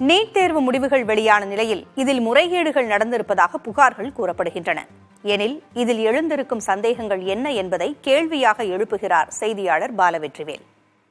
NEET தேர்வு முடிவுகள் வெளியான நிலையில் இதில் முறைகேடுகள் நடந்திருப்பதாக புகார்கள் கூறப்படுகின்றன எனில் இதில் எழுந்திருக்கும் சந்தேகங்கள் என்ன என்பதை கேள்வியாக எழுப்புகிறார் செய்தியாளர் பாலவெற்றிவேல்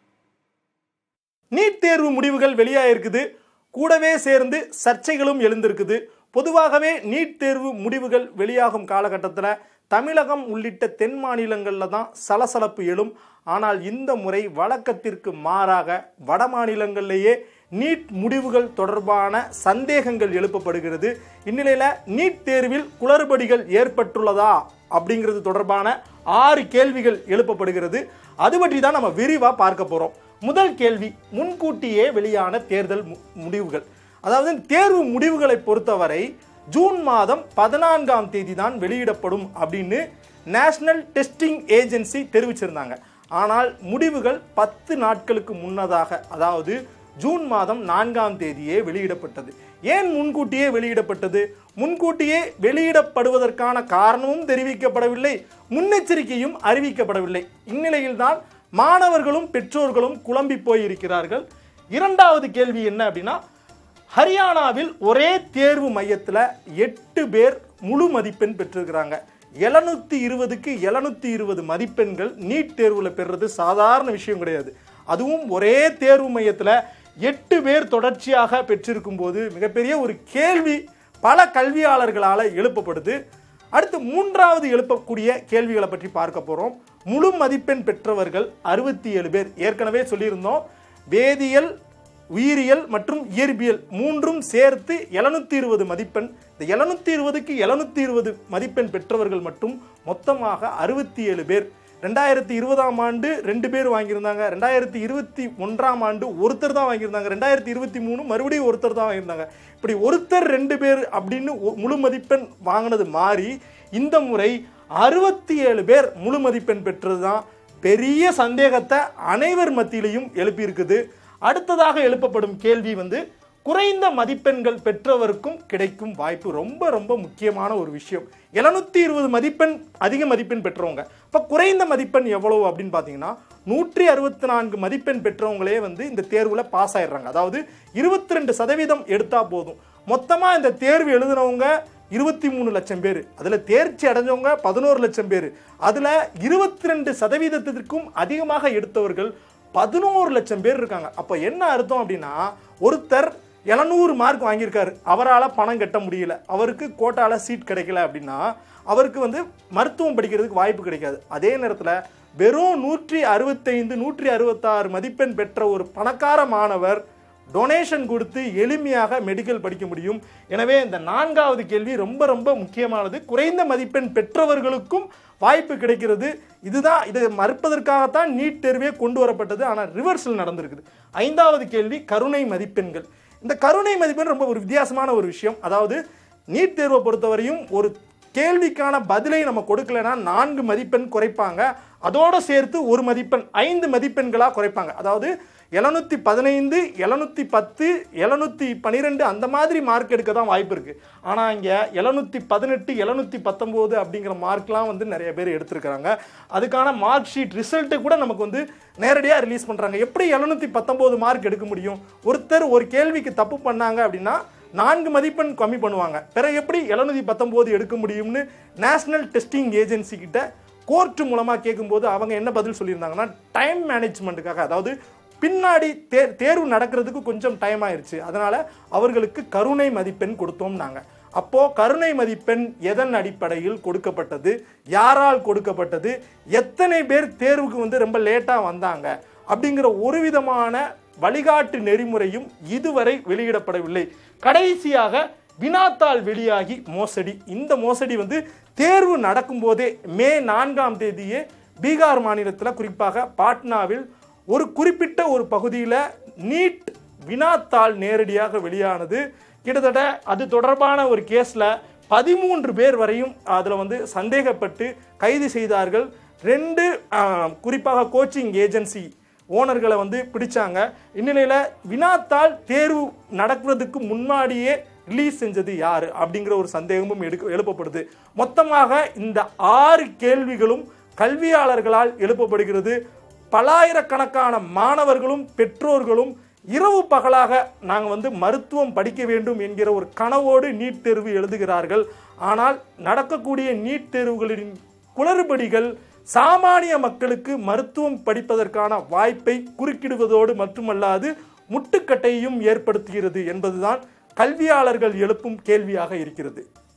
நீட் தேர்வு முடிவுகள் வெளியாயிருக்குது கூடவே சேர்ந்து சர்ச்சைகளும் எழுந்திருக்குது பொதுவாகவே நீட் தேர்வு முடிவுகள் வெளியாகும் காலகட்டத்தில் தமிழகம் உள்ளிட்ட தென் மாநிலங்களில் தான் சலசலப்பு எழும் ஆனால் இந்த முறை வழக்கத்திற்கு மாறாக வட மாநிலங்களிலேயே நீட் முடிவுகள் தொடர்பான சந்தேகங்கள் எழுப்பப்படுகிறது இந்நிலையில் நீட் தேர்வில் குளறுபடிகள் ஏற்பட்டுள்ளதா அப்படிங்கிறது தொடர்பான ஆறு கேள்விகள் எழுப்பப்படுகிறது அது பற்றி தான் நம்ம விரிவாக பார்க்க போகிறோம் முதல் கேள்வி முன்கூட்டியே வெளியான தேர்தல் மு- முடிவுகள் அதாவது தேர்வு முடிவுகளை பொறுத்தவரை ஜூன் மாதம் பதினான்காம் தேதி தான் வெளியிடப்படும் அப்படின்னு நேஷனல் டெஸ்டிங் ஏஜென்சி தெரிவிச்சிருந்தாங்க ஆனால் முடிவுகள் பத்து நாட்களுக்கு முன்னதாக அதாவது ஜூன் மாதம் நான்காம் தேதியே வெளியிடப்பட்டது ஏன் முன்கூட்டியே வெளியிடப்பட்டது முன்கூட்டியே வெளியிடப்படுவதற்கான காரணமும் தெரிவிக்கப்படவில்லை முன்னெச்சரிக்கையும் அறிவிக்கப்படவில்லை இந்நிலையில்தான் மாணவர்களும் பெற்றோர்களும் குழம்பி போயிருக்கிறார்கள் இரண்டாவது கேள்வி என்ன அப்படின்னா ஹரியானாவில் ஒரே தேர்வு மையத்தில் எட்டு பேர் முழு மதிப்பெண் பெற்றிருக்கிறாங்க எழுநூத்தி இருபதுக்கு எழுநூத்தி இருபது மதிப்பெண்கள் நீட் தேர்வில் பெறுறது சாதாரண விஷயம் கிடையாது அதுவும் ஒரே தேர்வு மையத்தில் எட்டு பேர் தொடர்ச்சியாக பெற்றிருக்கும் போது மிகப்பெரிய ஒரு கேள்வி பல கல்வியாளர்களால் எழுப்பப்படுது அடுத்து மூன்றாவது எழுப்பக்கூடிய கேள்விகளை பற்றி பார்க்க போகிறோம் முழு மதிப்பெண் பெற்றவர்கள் அறுபத்தி ஏழு பேர் ஏற்கனவே சொல்லியிருந்தோம் வேதியியல் உயிரியல் மற்றும் இயற்பியல் மூன்றும் சேர்த்து எழுநூத்தி இருபது மதிப்பெண் இந்த எழுநூத்தி இருபதுக்கு எழுநூத்தி இருபது மதிப்பெண் பெற்றவர்கள் மட்டும் மொத்தமாக அறுபத்தி ஏழு பேர் ரெண்டாயிரத்தி இருபதாம் ஆண்டு ரெண்டு பேர் வாங்கியிருந்தாங்க ரெண்டாயிரத்தி இருபத்தி ஒன்றாம் ஆண்டு ஒருத்தர் தான் வாங்கியிருந்தாங்க ரெண்டாயிரத்தி இருபத்தி மூணு மறுபடியும் ஒருத்தர் தான் வாங்கியிருந்தாங்க இப்படி ஒருத்தர் ரெண்டு பேர் அப்படின்னு ஒ- முழு மதிப்பெண் வாங்கினது மாறி இந்த முறை அறுபத்தி ஏழு பேர் முழு மதிப்பெண் பெற்றது தான் பெரிய சந்தேகத்தை அனைவர் மத்தியிலையும் எழுப்பியிருக்குது அடுத்ததாக எழுப்பப்படும் கேள்வி வந்து குறைந்த மதிப்பெண்கள் பெற்றவருக்கும் கிடைக்கும் வாய்ப்பு ரொம்ப ரொம்ப முக்கியமான ஒரு விஷயம் எழுநூத்தி இருபது மதிப்பெண் அதிக மதிப்பெண் பெற்றவங்க இப்போ குறைந்த மதிப்பெண் எவ்வளவு அப்படின்னு பார்த்தீங்கன்னா நூற்றி அறுபத்தி நான்கு மதிப்பெண் பெற்றவங்களே வந்து இந்த தேர்வில் பாஸ் ஆயிடுறாங்க அதாவது இருபத்தி ரெண்டு சதவீதம் எடுத்தா போதும் மொத்தமாக இந்த தேர்வு எழுதினவங்க இருபத்தி மூணு லட்சம் பேர் அதில் தேர்ச்சி அடைஞ்சவங்க பதினோரு லட்சம் பேர் அதில் இருபத்தி ரெண்டு சதவீதத்திற்கும் அதிகமாக எடுத்தவர்கள் பதினோரு லட்சம் பேர் இருக்காங்க அப்போ என்ன அர்த்தம் அப்படின்னா ஒருத்தர் எழுநூறு மார்க் வாங்கியிருக்காரு அவரால் பணம் கட்ட முடியல அவருக்கு கோட்டால சீட் கிடைக்கல அப்படின்னா அவருக்கு வந்து மருத்துவம் படிக்கிறதுக்கு வாய்ப்பு கிடைக்காது அதே நேரத்தில் வெறும் நூற்றி அறுபத்தைந்து நூற்றி அறுபத்தாறு மதிப்பெண் பெற்ற ஒரு பணக்கார மாணவர் டொனேஷன் கொடுத்து எளிமையாக மெடிக்கல் படிக்க முடியும் எனவே இந்த நான்காவது கேள்வி ரொம்ப ரொம்ப முக்கியமானது குறைந்த மதிப்பெண் பெற்றவர்களுக்கும் வாய்ப்பு கிடைக்கிறது இதுதான் இதை மறுப்பதற்காகத்தான் நீட் தேர்வே கொண்டு வரப்பட்டது ஆனால் ரிவர்சல் நடந்திருக்குது ஐந்தாவது கேள்வி கருணை மதிப்பெண்கள் இந்த கருணை மதிப்பெண் ரொம்ப ஒரு வித்தியாசமான ஒரு விஷயம் அதாவது நீட் தேர்வை பொறுத்தவரையும் ஒரு கேள்விக்கான பதிலை நம்ம கொடுக்கலனா நான்கு மதிப்பெண் குறைப்பாங்க அதோட சேர்த்து ஒரு மதிப்பெண் ஐந்து மதிப்பெண்களாக குறைப்பாங்க அதாவது எழுநூத்தி பதினைந்து எழுநூத்தி பத்து எழுநூத்தி பன்னிரெண்டு அந்த மாதிரி மார்க் எடுக்க தான் வாய்ப்பு இருக்கு ஆனா இங்க எழுநூத்தி பதினெட்டு எழுநூத்தி பத்தொன்பது அப்படிங்கிற மார்க்லாம் வந்து நிறைய பேர் எடுத்திருக்கிறாங்க அதுக்கான மார்க் ஷீட் ரிசல்ட்டை கூட நமக்கு வந்து நேரடியாக ரிலீஸ் பண்றாங்க எப்படி எழுநூத்தி பத்தொன்பது மார்க் எடுக்க முடியும் ஒருத்தர் ஒரு கேள்விக்கு தப்பு பண்ணாங்க அப்படின்னா நான்கு மதிப்பெண் கம்மி பண்ணுவாங்க பிறகு எப்படி எழுநூத்தி பத்தொம்போது எடுக்க முடியும்னு நேஷனல் டெஸ்டிங் ஏஜென்சி கிட்ட கோர்ட் மூலமா கேட்கும்போது அவங்க என்ன பதில் சொல்லியிருந்தாங்கன்னா டைம் மேனேஜ்மெண்ட்டுக்காக அதாவது பின்னாடி தே தேர்வு நடக்கிறதுக்கு கொஞ்சம் டைம் ஆயிருச்சு அதனால அவர்களுக்கு கருணை மதிப்பெண் கொடுத்தோம் நாங்க அப்போ கருணை மதிப்பெண் எதன் அடிப்படையில் கொடுக்கப்பட்டது யாரால் கொடுக்கப்பட்டது எத்தனை பேர் தேர்வுக்கு வந்து ரொம்ப லேட்டா வந்தாங்க அப்படிங்கிற ஒரு விதமான வழிகாட்டு நெறிமுறையும் இதுவரை வெளியிடப்படவில்லை கடைசியாக வினாத்தாள் வெளியாகி மோசடி இந்த மோசடி வந்து தேர்வு நடக்கும்போதே மே நான்காம் தேதியே பீகார் மாநிலத்தில் குறிப்பாக பாட்னாவில் ஒரு குறிப்பிட்ட ஒரு பகுதியில் நீட் வினாத்தாள் நேரடியாக வெளியானது கிட்டத்தட்ட அது தொடர்பான ஒரு கேஸில் பதிமூன்று பேர் வரையும் அதில் வந்து சந்தேகப்பட்டு கைது செய்தார்கள் ரெண்டு ஆஹ், குறிப்பாக கோச்சிங் ஏஜென்சி ஓனர்களை வந்து பிடிச்சாங்க இந்நிலையில் வினாத்தாள் தேர்வு நடக்கிறதுக்கு முன்னாடியே ரிலீஸ் செஞ்சது யாரு அப்படிங்கிற ஒரு சந்தேகமும் எடுக்க எழுப்பப்படுது மொத்தமாக இந்த ஆறு கேள்விகளும் கல்வியாளர்களால் எழுப்பப்படுகிறது பலாயிரக்கணக்கான மாணவர்களும் பெற்றோர்களும் இரவு பகலாக நாங்கள் வந்து மருத்துவம் படிக்க வேண்டும் என்கிற ஒரு கனவோடு நீட் தேர்வு எழுதுகிறார்கள் ஆனால் நடக்கக்கூடிய நீட் தேர்வுகளின் குளறுபடிகள் சாமானிய மக்களுக்கு மருத்துவம் படிப்பதற்கான வாய்ப்பை குறுக்கிடுவதோடு மட்டுமல்லாது முட்டுக்கட்டையும் ஏற்படுத்துகிறது என்பதுதான் கல்வியாளர்கள் எழுப்பும் கேள்வியாக இருக்கிறது